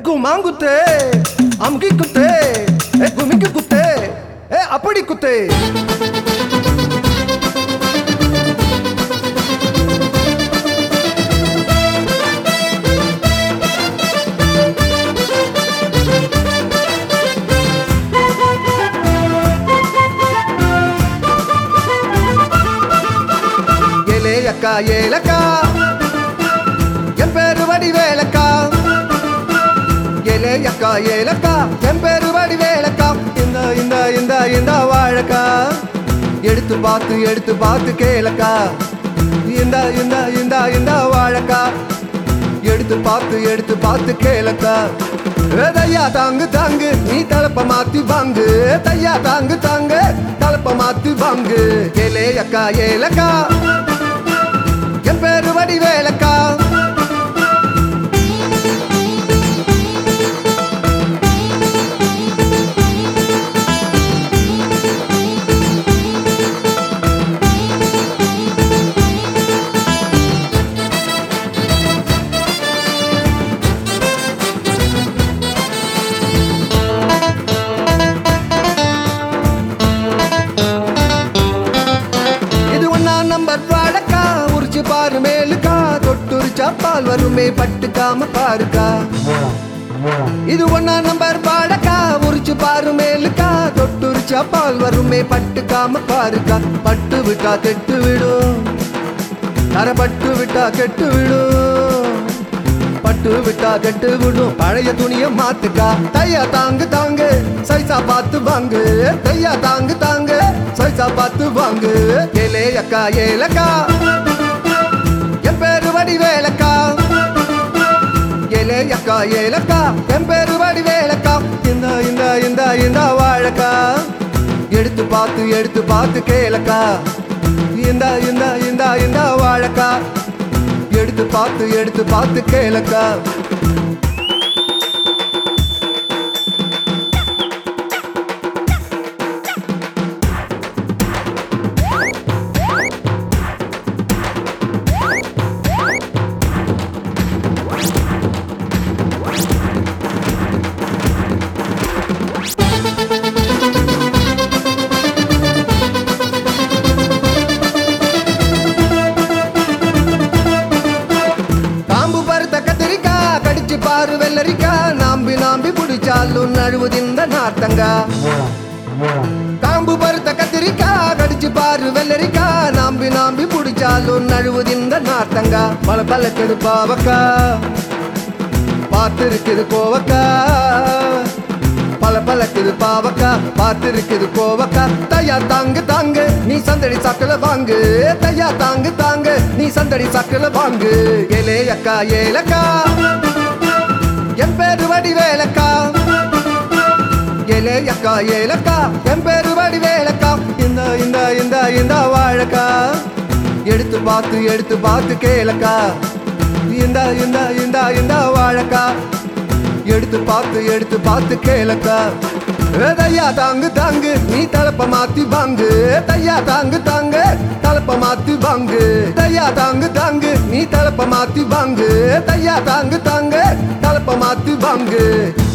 குமாங்குத்தே அமுகி குத்தே ஏ குமிக்கு குத்தே ஏ அப்படி குத்தே ஏலே அக்கா ஏலக்கா என் பேரு வடிவேலக்கா ஏலே அக்கா ஏலக்கா என் பேரு வடிவேலக்கா இந்த இந்த இந்த இந்த வாழக்கா எடுத்து பார்த்து எடுத்து பார்த்து கேளக்கா இந்த இந்த இந்த இந்த வாழக்கா எடுத்து பார்த்து எடுத்து பார்த்து கேளக்கா ஏ தையா தாங்கு தாங்கு நீ தலப்ப மாத்தி வாங்கு தையா தாங்கு தாங்கு தலப்ப மாத்தி வாங்கு ஏலே அக்கா ஏலக்கா என் பேரு வடிவேலக்கா இது ஒன்னா நம்பர் வாழக்கா உரிச்சு பாரு மேலுக்கா தொட்டுரிச்சா பால் வருமே பட்டுக்காம பாருக்கா இது ஒன்னா நம்பர் வாழக்கா உரிச்சு பாரு மேலுக்கா தொட்டுரிச்சா பால் வருமே பட்டுக்காம பாருக்கா பட்டு விட்டா கெட்டு விடும் தரப்பட்டு விட்டா கெட்டு விடும் பட்டு விட்டா கெட்டு விடும் பழைய துணிய மாத்துக்கா தையா தாங்கு தாங்கு சைசா பார்த்து வாங்கு தையா தாங்கு தாங்கு சைசா பார்த்து வாங்கு ஏலே அக்கா ஏலக்கா என் பேரு வடிவேலக்கா ஏலே அக்கா ஏலக்கா என் பேரு வடிவேலக்கா இந்த இந்த இந்த இந்த வாழக்கா எடுத்து பார்த்து எடுத்து பார்த்து கேளக்கா இந்த இந்த இந்த இந்த வாழக்கா எடுத்து பார்த்து எடுத்து பார்த்து கேளக்கா காம்பு பருத்த கத்திரிக்கா கடிச்சு பாரு வெள்ளரிக்கா நாம்பி நாம்பி புடிச்சாலும் நழுவுதிந்த நார்த்தங்கா காம்பு பருத்த கத்திரிக்கா கடிச்சு பாரு வெள்ளரிக்கா நாம்பி நாம்பி புடிச்சாலும் நழுவுதிந்த நார்த்தங்கா பல பல கெடுப்பாவக்கா பார்த்து இருக்குது கோவக்கா பல பழக்குது பாவக்கா பார்த்து இருக்குது கோவக்கா தையா தாங்கு தாங்கு நீ சந்தடி சாக்கல வாங்கு தையா தாங்கு தாங்கு நீ சந்தடி சாக்கல வாங்கு ஏலே அக்கா ஏலக்கா என் பேரு வடிவேலக்கா ஏலே அக்கா ஏலக்கா என் பேரு வடிவேலக்கா இந்த இந்த இந்த இந்த வாழக்கா எடுத்து பார்த்து எடுத்து பார்த்து கேளக்கா இந்த இந்த இந்த இந்த வாழக்கா எடுத்து பார்த்து எடுத்து பார்த்து கேளக்கா ஏ தையா தாங்கு தாங்கு நீ தலப்ப மாத்தி வாங்கு தையா தாங்கு தாங்கு தலப்ப மாத்தி வாங்கு தையா தாங்கு தாங்கு நீ தலப்ப மாத்தி வாங்கு தையா தாங்கு தாங்கு தலப்ப மாத்தி வாங்கு